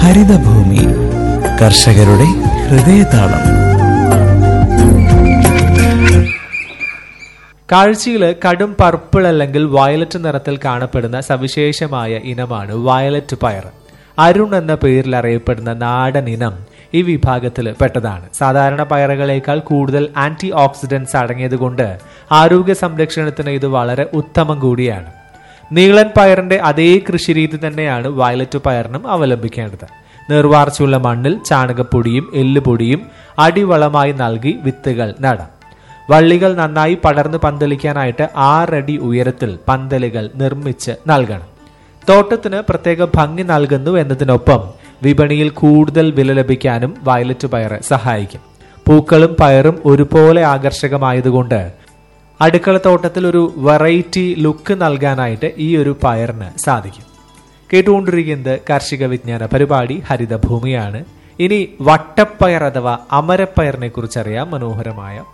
ഹരിതഭൂമി കർഷകരുടെ ഹൃദയതാളം കാഴ്ചയിൽ കടും പർപ്പിൾ അല്ലെങ്കിൽ വയലറ്റ് നിറത്തിൽ കാണപ്പെടുന്ന സവിശേഷമായ ഇനമാണ് വയലറ്റ് പയർ അരുൺ എന്ന പേരിൽ അറിയപ്പെടുന്ന നാടൻ ഇനം ഈ വിഭാഗത്തിൽ പെട്ടതാണ് സാധാരണ പയറുകളേക്കാൾ കൂടുതൽ ആന്റി ഓക്സിഡന്റ്സ് അടങ്ങിയതുകൊണ്ട് ആരോഗ്യ സംരക്ഷണത്തിന് ഇത് വളരെ ഉത്തമം കൂടിയാണ് നീളൻ പയറിന്റെ അതേ കൃഷിരീതി തന്നെയാണ് വയലറ്റ് പയറിനും അവലംബിക്കേണ്ടത് നീർവാർച്ചയുള്ള മണ്ണിൽ ചാണകപ്പൊടിയും എല്ലുപൊടിയും അടിവളമായി നൽകി വിത്തുകൾ നടാം വള്ളികൾ നന്നായി പടർന്ന് പന്തലിക്കാനായിട്ട് ആറടി ഉയരത്തിൽ പന്തലുകൾ നിർമ്മിച്ച് നൽകണം തോട്ടത്തിന് പ്രത്യേക ഭംഗി നൽകുന്നു എന്നതിനൊപ്പം വിപണിയിൽ കൂടുതൽ വില ലഭിക്കാനും വയലറ്റ് പയർ സഹായിക്കും പൂക്കളും പയറും ഒരുപോലെ ആകർഷകമായതുകൊണ്ട് അടുക്കളത്തോട്ടത്തിൽ ഒരു വെറൈറ്റി ലുക്ക് നൽകാനായിട്ട് ഈ ഒരു പയറിന് സാധിക്കും കേട്ടുകൊണ്ടിരിക്കുന്നത് കാർഷിക വിജ്ഞാന പരിപാടി ഹരിതഭൂമിയാണ് ഇനി വട്ടപ്പയർ അഥവാ അമരപ്പയറിനെ കുറിച്ചറിയാം മനോഹരമായ